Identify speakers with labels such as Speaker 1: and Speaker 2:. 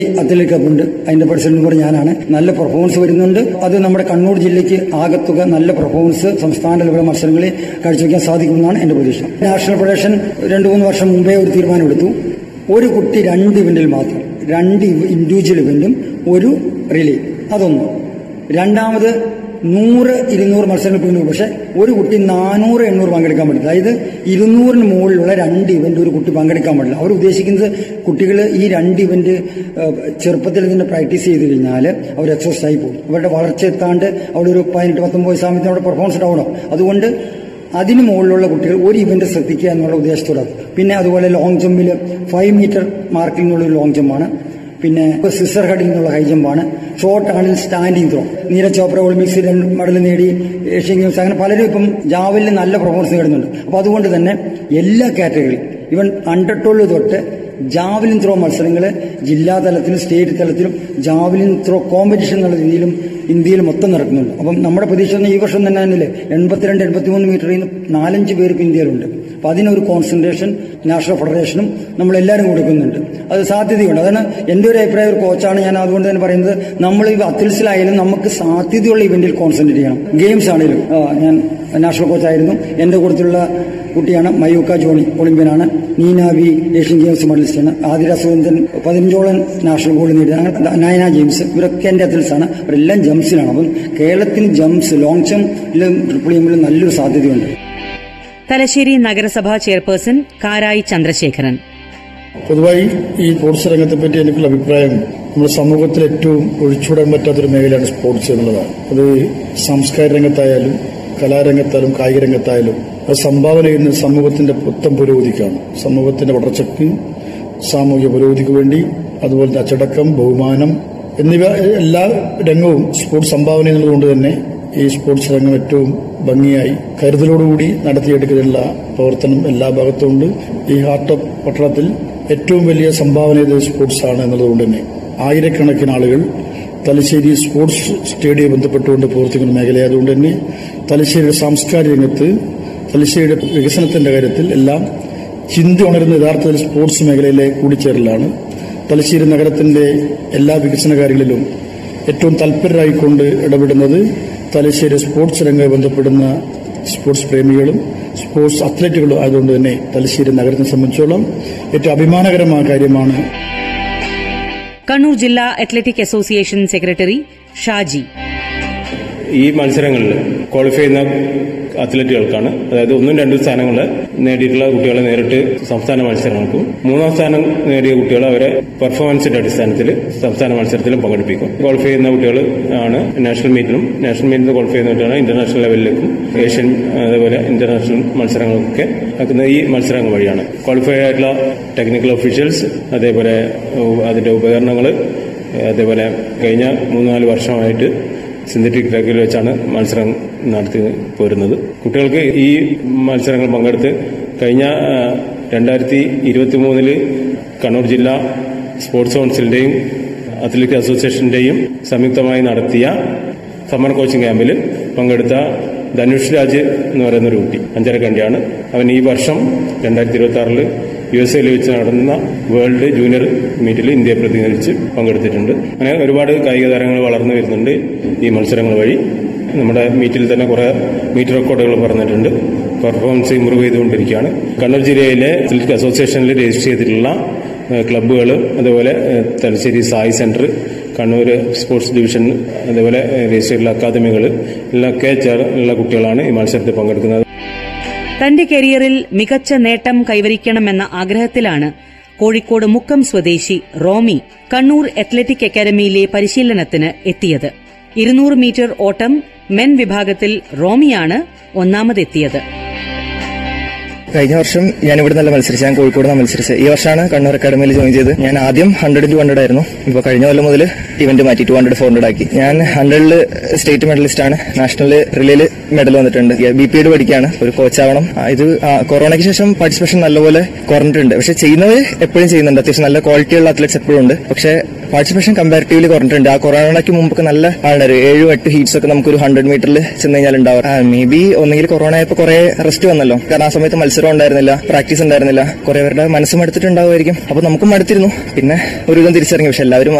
Speaker 1: athletic കപ്പുണ്ട് അതിന്റെ president കൂടെ ഞാനാണ് നല്ല പെർഫോമൻസ് വരുന്നുണ്ട് അത് നമ്മുടെ കണ്ണൂർ ജില്ലയ്ക്ക് ആകത്തുക നല്ല പെർഫോമൻസ് സംസ്ഥാന ലെവൽ മത്സരങ്ങളിൽ കാഴ്ചവെക്കാൻ സാധിക്കുമെന്നാണ് എന്റെ പ്രതീക്ഷ നാഷണൽ ഫെഡറേഷൻ രണ്ടു മൂന്ന് വർഷം മുമ്പേ ഒരു തീരുമാനമെടുത്തു ഒരു കുട്ടി രണ്ട് ഇവന്റിൽ മാത്രം രണ്ട് ഇൻഡിവിജ്വൽ ഇവന്റും ഒരു റിലേ അതൊന്ന് രണ്ടാമത് നൂറ് ഇരുന്നൂറ് മത്സരങ്ങൾ പിന്നിടും പക്ഷെ ഒരു കുട്ടി നാനൂറ് എണ്ണൂറ് പങ്കെടുക്കാൻ പറ്റില്ല അതായത് ഇരുന്നൂറിന് മുകളിലുള്ള രണ്ട് ഇവന്റ് ഒരു കുട്ടി പങ്കെടുക്കാൻ പാടില്ല അവർ ഉദ്ദേശിക്കുന്നത് കുട്ടികൾ ഈ രണ്ട് ഇവന്റ് ചെറുപ്പത്തിൽ തന്നെ പ്രാക്ടീസ് ചെയ്ത് കഴിഞ്ഞാൽ അവർ എക്സസൈസ് ആയി പോകും അവരുടെ വളർച്ച എത്താണ്ട് അവിടെ ഒരു പതിനെട്ട് പത്തൊമ്പത് വയസ്സാകുമ്പോൾ അവിടെ പെർഫോമൻസ് ഡൗൺ ആവും അതുകൊണ്ട് അതിന് മുകളിലുള്ള കുട്ടികൾ ഒരു ഇവന്റ് ശ്രദ്ധിക്കുക എന്നുള്ള ഉദ്ദേശത്തോടെ പിന്നെ അതുപോലെ ലോങ് ജമ്പിൽ ഫൈവ് മീറ്റർ മാർക്കിൽ നിന്നുള്ള ഒരു ലോങ് ജമ്പാണ് പിന്നെ സിസർ ഹഡിൽ നിന്നുള്ള ഹൈ ജമ്പാണ് ഷോർട്ട് ആണെങ്കിൽ സ്റ്റാൻഡിംഗ് ത്രോ നീരജ് ചോപ്ര ഒളിമ്പിക്സിൽ മെഡൽ നേടി ഏഷ്യൻ ഗെയിംസ് അങ്ങനെ പലരും ഇപ്പം ജാവലിൽ നല്ല പെർഫോമൻസ് നേടുന്നുണ്ട് അപ്പോൾ അതുകൊണ്ട് തന്നെ എല്ലാ കാറ്റഗറിയും ഇവൻ അണ്ടർ ട്വൽവ് തൊട്ട് ജാവലിൻ ത്രോ മത്സരങ്ങൾ ജില്ലാ തലത്തിലും സ്റ്റേറ്റ് തലത്തിലും ജാവലിൻ ത്രോ കോമ്പറ്റീഷൻ എന്നുള്ള രീതിയിലും ഇന്ത്യയിൽ മൊത്തം നടക്കുന്നുണ്ട് അപ്പം നമ്മുടെ പ്രതീക്ഷ ഈ വർഷം തന്നെ തന്നെ എൺപത്തിരണ്ട് എൺപത്തിമൂന്ന് മീറ്ററിൽ നിന്ന് നാലഞ്ച് പേർക്ക് ഇന്ത്യയിലുണ്ട് അപ്പം അതിനൊരു കോൺസെൻട്രേഷൻ നാഷണൽ ഫെഡറേഷനും നമ്മളെല്ലാവരും കൊടുക്കുന്നുണ്ട് അത് സാധ്യതയുണ്ട് അതാണ് എൻ്റെ ഒരു അഭിപ്രായം ഒരു കോച്ചാണ് ഞാൻ അതുകൊണ്ട് തന്നെ പറയുന്നത് നമ്മൾ ഈ അത്ലറ്റ്സിലായാലും നമുക്ക് സാധ്യതയുള്ള ഇവന്റിൽ കോൺസെൻട്രേറ്റ് ചെയ്യണം ഗെയിംസ് ആണെങ്കിലും ആ, ഞാൻ നാഷണൽ കോച്ചായിരുന്നു എൻ്റെ കൂട്ടത്തിലുള്ള കുട്ടിയാണ് മയൂക്ക ജോണി ഒളിമ്പ്യനാണ് നീന വി ഏഷ്യൻ ഗെയിംസ് മെഡലിസ്റ്റാണ് ആതിര സുരേന്ദ്രൻ പതിനഞ്ചോളം നാഷണൽ ഗോൾഡ് നേടിയ അങ്ങനെ നയന ജെയിംസ് ഇവരൊക്കെ എൻ്റെ അത്ലറ്റ്സ് ആണ് അവരെല്ലാം ജംപ്സിലാണ് അപ്പം കേരളത്തിന് ജംപ്സ് ലോങ് ജമ്പിലും ട്രിപ്പിൾ ജമ്പിലും നല്ലൊരു സാധ്യതയുണ്ട്
Speaker 2: തലശ്ശേരി നഗരസഭാ ചെയർപേഴ്സൺ കാരായി ചന്ദ്രശേഖരൻ
Speaker 3: പൊതുവായി ഈ സ്പോർട്സ് രംഗത്തെ പറ്റി എനിക്കുള്ള അഭിപ്രായം നമ്മുടെ സമൂഹത്തിൽ ഏറ്റവും ഒഴിച്ചുവിടാൻ പറ്റാത്തൊരു മേഖലയാണ് സ്പോർട്സ് എന്നുള്ളതാണ് അത് സാംസ്കാരിക രംഗത്തായാലും കലാരംഗത്തായാലും കായിക രംഗത്തായാലും അത് സംഭാവന ചെയ്യുന്ന സമൂഹത്തിന്റെ പുത്തൻ പുരോഗതിക്കാണ് സമൂഹത്തിന്റെ വളർച്ചയ്ക്ക് സാമൂഹിക പുരോഗതിക്ക് വേണ്ടി അതുപോലെ തന്നെ അച്ചടക്കം ബഹുമാനം എന്നിവ എല്ലാ രംഗവും സ്പോർട്സ് സംഭാവന എന്നുള്ളതുകൊണ്ട് തന്നെ ഈ സ്പോർട്സ് രംഗം ഏറ്റവും ഭംഗിയായി കരുതലോടുകൂടി നടത്തിയെടുക്കാനുള്ള പ്രവർത്തനം എല്ലാ ഭാഗത്തുമുണ്ട് ഈ ഹാർട്ട് ഓഫ് പട്ടണത്തിൽ ഏറ്റവും വലിയ സംഭാവന ചെയ്തത് സ്പോർട്സ് ആണ് എന്നുള്ളതുകൊണ്ട് തന്നെ ആയിരക്കണക്കിന് ആളുകൾ തലശ്ശേരി സ്പോർട്സ് സ്റ്റേഡിയം ബന്ധപ്പെട്ടുകൊണ്ട് പ്രവർത്തിക്കുന്ന മേഖലയായതുകൊണ്ട് തന്നെ തലശ്ശേരിയുടെ സാംസ്കാരിക രംഗത്ത് തലശ്ശേരിയുടെ വികസനത്തിന്റെ കാര്യത്തിൽ എല്ലാം ചിന്ത ഉണരുന്ന യഥാർത്ഥത്തിൽ സ്പോർട്സ് മേഖലയിലെ കൂടിച്ചേരലാണ് തലശ്ശേരി നഗരത്തിന്റെ എല്ലാ വികസന കാര്യങ്ങളിലും ഏറ്റവും തൽപരരായിക്കൊണ്ട് ഇടപെടുന്നത് തലശ്ശേരി സ്പോർട്സ് രംഗമായി ബന്ധപ്പെടുന്ന സ്പോർട്സ് പ്രേമികളും സ്പോർട്സ് അത്ലറ്റുകളും ആയതുകൊണ്ട് തന്നെ തലശ്ശേരി നഗരത്തെ സംബന്ധിച്ചോളം ഏറ്റവും അഭിമാനകരമായ കാര്യമാണ്
Speaker 2: കണ്ണൂർ ജില്ലാ അത്ലറ്റിക് അസോസിയേഷൻ സെക്രട്ടറി ഷാജി
Speaker 4: ഈ മത്സരങ്ങളിൽ ക്വാളിഫൈ ചെയ്യുന്ന അത്ലറ്റുകൾക്കാണ് അതായത് ഒന്നും രണ്ടും സ്ഥാനങ്ങൾ നേടിയിട്ടുള്ള കുട്ടികളെ നേരിട്ട് സംസ്ഥാന മത്സരങ്ങൾക്കും മൂന്നാം സ്ഥാനം നേടിയ കുട്ടികളെ അവരെ പെർഫോമൻസിന്റെ അടിസ്ഥാനത്തിൽ സംസ്ഥാന മത്സരത്തിലും പങ്കെടുപ്പിക്കും ക്വാളിഫൈ ചെയ്യുന്ന കുട്ടികൾ ആണ് നാഷണൽ മീറ്റിലും നാഷണൽ മീറ്റിൽ ക്വാളിഫൈ ചെയ്യുന്ന കുട്ടികളാണ് ഇന്റർനാഷണൽ ലെവലിലേക്കും ഏഷ്യൻ അതേപോലെ ഇന്റർനാഷണൽ മത്സരങ്ങൾക്കൊക്കെ നടക്കുന്ന ഈ മത്സരങ്ങൾ വഴിയാണ് ക്വാളിഫൈ ആയിട്ടുള്ള ടെക്നിക്കൽ ഒഫീഷ്യൽസ് അതേപോലെ ഉ- അതിന്റെ ഉപകരണങ്ങൾ അതേപോലെ കഴിഞ്ഞ മൂന്നാല് വർഷമായിട്ട് സിന്തറ്റിക് ട്രാക്കിൽ വെച്ചാണ് മത്സരം നടത്തി പോരുന്നത് കുട്ടികൾക്ക് ഈ മത്സരങ്ങൾ പങ്കെടുത്ത് കഴിഞ്ഞ രണ്ടായിരത്തി ഇരുപത്തി മൂന്നില് കണ്ണൂർ ജില്ലാ സ്പോർട്സ് കൗൺസിലിന്റെയും അത്ലറ്റിക് അസോസിയേഷന്റെയും സംയുക്തമായി നടത്തിയ സമ്മർ കോച്ചിങ് ക്യാമ്പിൽ പങ്കെടുത്ത ധനുഷ് രാജ് എന്ന് പറയുന്ന ഒരു കുട്ടി അഞ്ചരക്കണ്ടിയാണ് അവൻ ഈ വർഷം രണ്ടായിരത്തി ഇരുപത്തി ആറില് യു എസ് എയിൽ വെച്ച് നടന്ന വേൾഡ് ജൂനിയർ മീറ്റിൽ ഇന്ത്യയെ പ്രതിനിധീകരിച്ച് പങ്കെടുത്തിട്ടുണ്ട് അങ്ങനെ ഒരുപാട് കായിക താരങ്ങൾ വളർന്നു വരുന്നുണ്ട് ഈ മത്സരങ്ങൾ വഴി നമ്മുടെ മീറ്റിൽ തന്നെ കുറെ മീറ്റ് റെക്കോർഡുകൾ പറഞ്ഞിട്ടുണ്ട് പെർഫോമൻസ് ഇമ്പ്രൂവ് ചെയ്തുകൊണ്ടിരിക്കുകയാണ് കണ്ണൂർ ജില്ലയിലെ അത്ലറ്റിക് അസോസിയേഷനിൽ രജിസ്റ്റർ ചെയ്തിട്ടുള്ള ക്ലബ്ബുകൾ അതുപോലെ ഏഹ്, Thalassery SAI centre Kannur sports division അതുപോലെ ഏഹ്, രജിസ്റ്റർ ചെയ്തിട്ടുള്ള അക്കാദമികൾ എല്ലൊക്കെ ചേർന്നുള്ള കുട്ടികളാണ് ഈ മത്സരത്തിൽ പങ്കെടുക്കുന്നത്
Speaker 2: തന്റെ കരിയറിൽ മികച്ച നേട്ടം കൈവരിക്കണമെന്ന ആഗ്രഹത്തിലാണ് കോഴിക്കോട് മുക്കം സ്വദേശി റോമി കണ്ണൂർ അത്ലറ്റിക് അക്കാദമിയിലെ പരിശീലനത്തിന് എത്തിയത് ഇരുന്നൂറ് മീറ്റർ ഓട്ടം മെൻ വിഭാഗത്തിൽ റോമിയാണ് ഒന്നാമതെത്തിയത്
Speaker 5: കഴിഞ്ഞ വർഷം ഞാൻ ഇവിടെ നല്ല മത്സരിച്ചു ഞാൻ കോഴിക്കോട് നിന്ന് മത്സരിച്ചത് ഈ വർഷമാണ് കണ്ണൂർ അക്കാഡമിയിൽ ജോയിൻ ചെയ്ത് ഞാൻ ആദ്യം ഹൺഡ്രഡ് ടു ഹൺഡ്രഡ് ആയിരുന്നു ഇപ്പോൾ കഴിഞ്ഞ കൊല്ലം മുതൽ ഇവന്റ് മാറ്റി ടു ഹൺഡ്രഡ് ഫോർ ഹൺഡ്രഡ് ആക്കി ഞാൻ ഹൺഡ്രഡിൽ സ്റ്റേറ്റ് മെഡലിസ്റ്റ് ആണ് നാഷണൽ റിലേയിൽ മെഡൽ വന്നിട്ടുണ്ട് ബി പി എഡ് പഠിക്കുകയാണ് ഒരു കോച്ചാവണം ആ, ഇത് ആ, കൊറോണയ്ക്ക് ശേഷം പാർട്ടിസിപ്പേഷൻ നല്ലപോലെ കുറഞ്ഞിട്ടുണ്ട് പക്ഷെ ചെയ്യുന്നവർ എപ്പോഴും ചെയ്യുന്നുണ്ട് അത്യാവശ്യം നല്ല ക്വാളിറ്റിയുള്ള അത്ലറ്റ്സ് എപ്പോഴും ഉണ്ട് പക്ഷെ പാർട്ടിസിപ്പേഷൻ കമ്പാരിറ്റീവ്ലി കുറഞ്ഞിട്ടുണ്ട് ആ കൊറോണയ്ക്ക് മുമ്പൊക്കെ നല്ല ആളുണ്ടായിരുന്നു ഏഴും എട്ട് ഹീറ്റ്സ് ഒക്കെ നമുക്കൊരു ഹൺഡ്രഡ് മീറ്ററിൽ ചെന്ന് കഴിഞ്ഞാൽ ഉണ്ടാവും മേ ബി ഒന്നെങ്കിൽ കൊറോണ ആയപ്പോൾ കുറെ റെസ്റ്റ് വന്നല്ലോ കാരണം ആ സമയത്ത് മത്സരം ഉണ്ടായിരുന്നില്ല പ്രാക്ടീസ് ഉണ്ടായിരുന്നില്ല കുറെ പേരുടെ മനസ്സ് മടുത്തിട്ടുണ്ടാവുമായിരിക്കും അപ്പൊ നമുക്കും മടുത്തിരുന്നു പിന്നെ ഒരുവിധം തിരിച്ചറിഞ്ഞു പക്ഷെ എല്ലാവരും